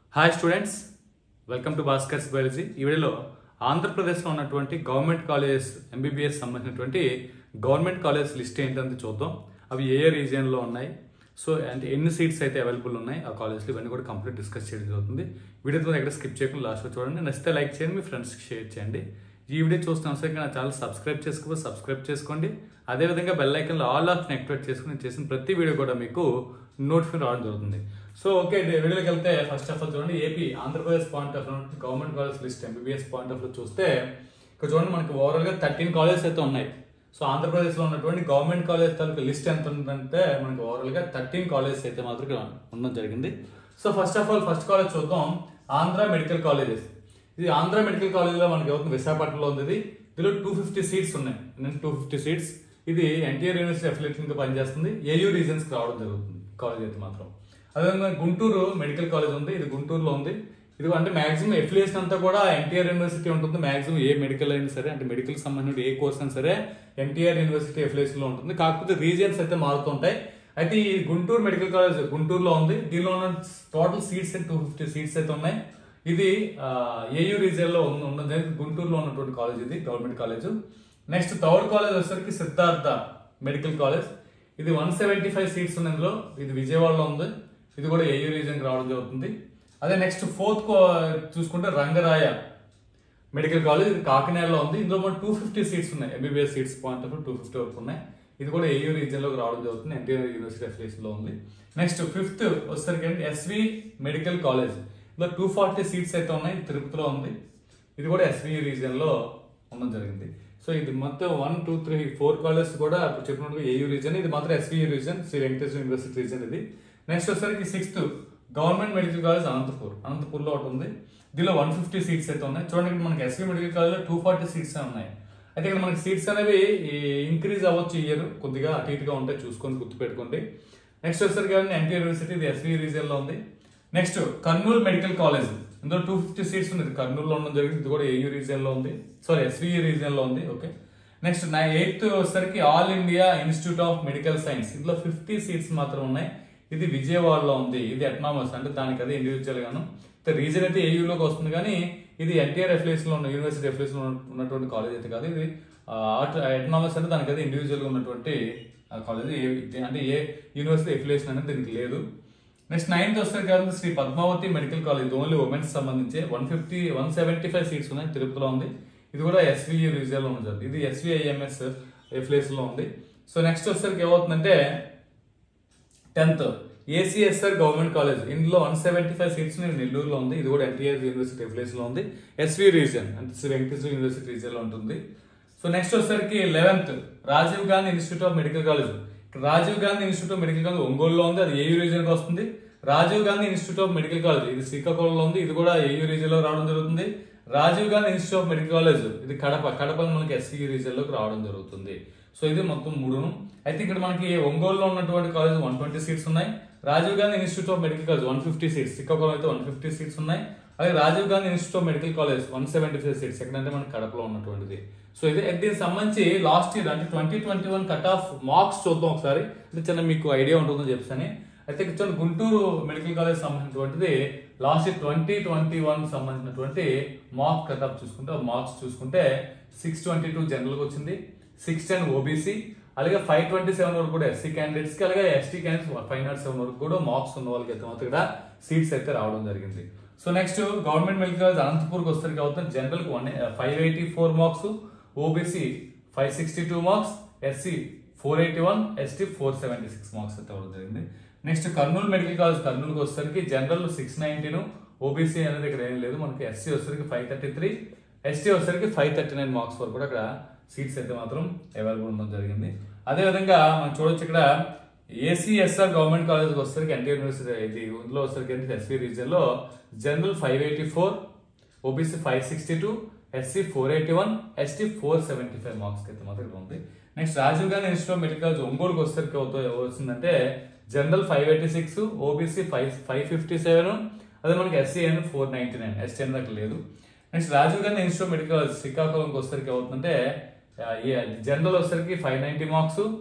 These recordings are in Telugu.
hi students welcome to Bhaskar's biology ఈ వీడియోలో ఆంధ్రప్రదేశ్లో ఉన్నటువంటి గవర్నమెంట్ కాలేజెస్ ఎంబీబీఎస్ సంబంధించినటువంటి గవర్నమెంట్ కాలేజ్ లిస్ట్ ఏంటంటే చూద్దాం అవి ఏ ఏ రీజియన్లో ఉన్నాయి సో అంటే ఎన్ని సీట్స్ అయితే అవైలబుల్ ఉన్నాయి ఆ కాలేజ్లో ఇవన్నీ కూడా కంప్లీట్ డిస్కస్ చేయడం జరుగుతుంది వీడియోతో ఎక్కడ స్కిప్ చేయకుండా లాస్ట్లో చూడండి నచ్చితే లైక్ చేయండి మీ ఫ్రెండ్స్కి షేర్ చేయండి ఈ వీడియో చూస్తున్న అవసరం నా ఛానల్ సబ్స్క్రైబ్ చేసుకోవాలి సబ్స్క్రైబ్ చేసుకోండి అదేవిధంగా బెల్ ఐకన్లో ఆల్ ఆప్షన్ యాక్టివేట్ చేసుకుని నేను చేసిన ప్రతి వీడియో కూడా మీకు నోటిఫికేషన్ రావడం జరుగుతుంది సో ఓకే వీడియోకి వెళ్తే ఫస్ట్ ఆఫ్ ఆల్ చూడండి AP Andhra Pradesh point of government college list MBBS point of చూస్తే ఇక్కడ చూడండి మనకి ఓవరాల్ గా థర్టీన్ కాలేజెస్ అయితే ఉన్నాయి సో ఆంధ్రప్రదేశ్ లో ఉన్నటువంటి గవర్నమెంట్ కాలేజ్ తాలూకు లిస్ట్ ఎంత ఉందంటే మనకి ఓవరాల్ గా థర్టీన్ కాలేజెస్ అయితే మాత్రం ఇక్కడ ఉండడం జరిగింది so first of all first college చూద్దాం ఆంధ్ర మెడికల్ కాలేజెస్ ఇది ఆంధ్ర మెడికల్ కాలేజ్ లో మనకి అవుతుంది విశాఖపట్నంలో ఉంది ఇది ఇందులో టూ ఫిఫ్టీ సీట్స్ ఉన్నాయి టూ ఫిఫ్టీ సీట్స్ ఇది ఎన్టీఆర్ యూనివర్సిటీ అఫిలియేషన్ గా పనిచేస్తుంది ఏయూ రీజన్స్ కి రావడం జరుగుతుంది కాలేజ్ అయితే మాత్రం అదేవిధంగా గుంటూరు మెడికల్ కాలేజ్ ఉంది ఇది గుంటూరులో ఉంది ఇది అంటే మాక్సిమం ఎఫిలియేషన్ అంతా కూడా ఎన్టీఆర్ యూనివర్సిటీ ఉంటుంది మాక్సిమం ఏ మెడికల్ అయినా సరే అంటే మెడికల్ సంబంధించిన ఏ కోర్స్ అయినా సరే ఎన్టీఆర్ యూనివర్సిటీ ఎఫిలియేషన్ లో ఉంటుంది కాకపోతే రీజియన్స్ అయితే మారుతుంటాయి అయితే ఈ గుంటూరు మెడికల్ కాలేజ్ గుంటూరులో ఉంది దీనిలో ఉన్న total seats two fifty seats అయితే ఉన్నాయి ఇది ఏయూ రీజియన్ లో ఉన్న- ఉన్నది గుంటూరులో ఉన్నటువంటి కాలేజ్ ఇది government college next third college వచ్చేసరికి సిద్ధార్థ మెడికల్ కాలేజ్ ఇది వన్ సెవెంటీ ఫైవ్ సీట్స్ ఉన్నాయి ఇందులో ఇది విజయవాడలో ఉంది ఇది కూడా ఏయూ రీజియన్ రావడం జరుగుతుంది అదే నెక్స్ట్ ఫోర్త్ చూసుకుంటే రంగరాయ మెడికల్ కాలేజ్ ఇది కాకినాడలో ఉంది ఇందులో మన టూ ఫిఫ్టీ సీట్స్ ఉన్నాయి MBBS seats point of two fifty వరకు ఉన్నాయి ఇది కూడా ఏయూ రీజియన్ లోకి రావడం జరుగుతుంది ఎన్టీఆర్ యూనివర్సిటీ అఫిలియేషన్ లో ఉంది నెక్స్ట్ ఫిఫ్త్ వచ్చేసరికి ఎస్వి మెడికల్ కాలేజ్ ఇందులో టూ ఫార్టీ సీట్స్ అయితే ఉన్నాయి ఇది తిరుపతిలో ఉంది ఇది కూడా ఎస్వి రీజియన్ లో ఉండడం జరిగింది సో ఇది మొత్తం one two three four college కూడా ఇప్పుడు చెప్పినట్టుగా ఏయూ రీజన్ ఇది మాత్రం SV region Shri Venkateswara university region ఇది నెక్స్ట్ వచ్చేసరికి sixth government medical college Anantapur Anantapur లో ఒకటి ఉంది దీనిలో వన్ ఫిఫ్టీ సీట్స్ అయితే ఉన్నాయి చూడండి ఇక్కడ మనకి ఎస్వి మెడికల్ కాలేజ్ లో టూ ఫార్టీ సీట్స్ ఉన్నాయి అయితే ఇక్కడ మనకి సీట్స్ అనేవి ఇంక్రీజ్ అవ్వచ్చు ఇయర్ కొద్దిగా అటు ఇటుగా ఉంటాయి చూసుకొని గుర్తుపెట్టుకోండి నెక్స్ట్ వచ్చేసరికి ఎన్టీఆర్ యూనివర్సిటీ ఇది ఎస్వి రీజియన్ లో ఉంది నెక్స్ట్ కర్నూలు మెడికల్ కాలేజ్ ఇందులో టూ ఫిఫ్టీ సీట్స్ ఉంది కర్నూలులో ఉండడం జరిగింది ఇది కూడా ఏయూ రీజియన్ లో ఉంది సారీ ఎస్వి రీజియన్ లో ఉంది ఓకే నెక్స్ట్ నా ఎయిత్ వచ్చేసరికి all India institute of medical science ఇందులో ఫిఫ్టీ సీట్స్ మాత్రం ఉన్నాయి ఇది విజయవాడలో ఉంది ఇది ఎటనామస్ అంటే దానికి అదే ఇండివిజువల్ గాను రీజన్ అయితే ఏయూలోకి వస్తుంది కానీ ఇది ఎన్టీఆర్ అఫిలియేషన్ లో ఉన్న యూనివర్సిటీ అఫిలియేషన్ లో ఉన్నటువంటి కాలేజ్ అయితే కాదు ఇది ఎటనామస్ అంటే దానికి అదే ఇండివిజువల్ గా ఉన్నటువంటి కాలేజ్ అంటే ఏ యూనివర్సిటీ అఫిలియేషన్ అనేది దీనికి లేదు నెక్స్ట్ నైన్త్ వస్తే కాదు Shri Padmavati medical college only women's సంబంధించి one fifty one seventy five seats ఉన్నాయి తిరుపతిలో ఉంది ఇది కూడా ఎస్వి రీజియన్ లో ఉంది ఇది ఎస్విఐఎంఎస్ ఎఫ్లేస్ లో ఉంది సో నెక్స్ట్ వచ్చేసరికి ఏమవుతుందంటే టెన్త్ ఏసీఎస్ఆర్ గవర్నమెంట్ కాలేజ్ ఇందులో వన్ సెవెంటీ ఫైవ్ సీట్స్ నెల్లూరులో ఉంది ఇది కూడా ఎన్టీఆర్ యూనివర్సిటీ ఎఫ్లేస్ లో ఉంది ఎస్వి రీజియన్ అంటే శ్రీ వెంకటేశ్వర యూనివర్సిటీ రీజియన్ లో ఉంటుంది సో నెక్స్ట్ వచ్చేసరికి eleventh Rajiv Gandhi institute of medical college Rajiv Gandhi institute of medical college ఒంగోలులో ఉంది అది ఏయూ రీజియన్ కి వస్తుంది Rajiv Gandhi institute of medical college ఇది శ్రీకాకుళంలో ఉంది ఇది కూడా ఏయూ రీజియన్ లో రావడం జరుగుతుంది Rajiv Gandhi institute of medical college ఇది కడప కడప మనకి ఎస్సీ రీజియన్ లోకి రావడం జరుగుతుంది సో ఇది మొత్తం మూడును అయితే ఇక్కడ మనకి ఒంగోలులో ఉన్నటువంటి కాలేజ్ వన్ ట్వంటీ సీట్స్ ఉన్నాయి Rajiv Gandhi institute of medical college one fifty seats Srikakulam అయితే వన్ ఫిఫ్టీ సీట్స్ ఉన్నాయి అలాగే Rajiv Gandhi institute of medical college one seventy five seats ఎక్కడంటే మన కడపలో ఉన్నటువంటిది సో ఇది దీనికి సంబంధించి లాస్ట్ ఇయర్ అంటే twenty twenty one cut off marks చూద్దాం ఒకసారి అంటే చిన్న మీకు ఐడియా ఉంటుందని చెప్పని అయితే ఇక్కడ చూడండి గుంటూరు మెడికల్ కాలేజ్ సంబంధించినటువంటిది last year twenty twenty one సంబంధించినటువంటి మార్క్ కట్ ఆఫ్ చూసుకుంటే మార్క్స్ చూసుకుంటే సిక్స్ ట్వంటీ టూ జనరల్ వచ్చింది సిక్స్ టెన్ ఓబీసీ అలాగే ఫైవ్ ట్వంటీ సెవెన్ వరకు కూడా ఎస్సీ క్యాండిడేట్స్ కి అలాగే ST candidates five nought seven వరకు కూడా మార్క్స్ ఉన్న వాళ్ళకి అయితే మాత్రం ఇక్కడ సీట్స్ అయితే రావడం జరిగింది so next government medical college అనంతపూర్కి వస్తే అవుతుంది జనరల్ కి one five eighty four marks OBC five sixty two marks SC four eighty one ST four seventy six marks అయితే అవ్వడం జరిగింది నెక్స్ట్ కర్నూలు మెడికల్ కాలేజ్ కర్నూలుకి వచ్చేసరికి జనరల్ సిక్స్ నైన్టీన్ ఓబీసీ అనేది ఇక్కడ ఏం లేదు మనకి ఎస్సీ వచ్చేసరికి ఫైవ్ థర్టీ త్రీ ఎస్టీ వచ్చేసరికి ఫైవ్ థర్టీ నైన్ మార్క్స్ వరకు కూడా అక్కడ సీట్స్ అయితే మాత్రం అవైలబుల్ ఉండడం జరిగింది అదే విధంగా మనం చూడొచ్చు ఇక్కడ ఏసీఎస్ఆర్ గవర్నమెంట్ కాలేజ్ వచ్చేసరికి ఎన్టీ యూనివర్సిటీ ఇది ఇందులో వచ్చేసరికి ఎస్వీ రీజియన్ లో general five eighty four OBC five sixty two SC four eighty one ST four seventy five marks అయితే మాత్రం ఇక్కడ ఉంది next Rajiv Gandhi institute of medical college ఒంగోలుకి వచ్చేసరికి అవుతా వచ్చిందంటే general five eighty six OBC five five fifty seven అదే మనకి ఎస్సీ అని ఫోర్ నైన్టీ నైన్ ఎస్టీ అని దాకా లేదు next Rajiv Gandhi institute of medical college శ్రీకాకుళంకి వచ్చేసరికి అవుతుందంటే జనరల్ వచ్చేసరికి ఫైవ్ నైన్టీ మార్క్స్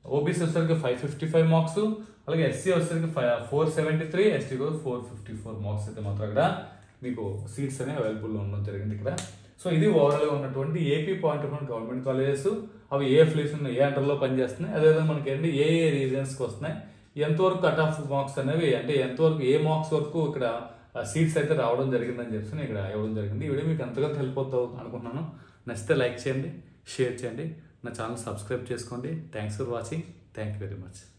ఓబీసీ వచ్చేసరికి ఫైవ్ ఫిఫ్టీ ఫైవ్ మార్క్స్ అలాగే ఎస్సీ వచ్చేసరికి five four seventy three ST కూడా ఫోర్ ఫిఫ్టీ ఫోర్ మార్క్స్ అయితే మాత్రం ఇక్కడ మీకు సీట్స్ అనేవి అవైలబుల్ ఉండడం జరిగింది ఇక్కడ సో ఇది ఓవరాల్ గా ఉన్నటువంటి AP point of government colleges అవి ఏ అఫిలియేషన్ ఏ అండర్లో పనిచేస్తున్నాయి అదేవిధంగా మనకి ఏంటి ఏ ఏ రీజన్స్కి వస్తున్నాయి ఎంతవరకు కట్ ఆఫ్ మార్క్స్ అనేవి అంటే ఎంతవరకు ఏ మార్క్స్ వరకు ఇక్కడ సీట్స్ అయితే రావడం జరిగిందని చెప్పి నేను ఇక్కడ ఇవ్వడం జరిగింది ఈ వీడియో మీకు ఎంతగానో హెల్ప్ అవుతుంది అనుకుంటున్నాను నచ్చితే లైక్ చేయండి షేర్ చేయండి నా ఛానల్ సబ్స్క్రైబ్ చేసుకోండి thanks for watching thank you very much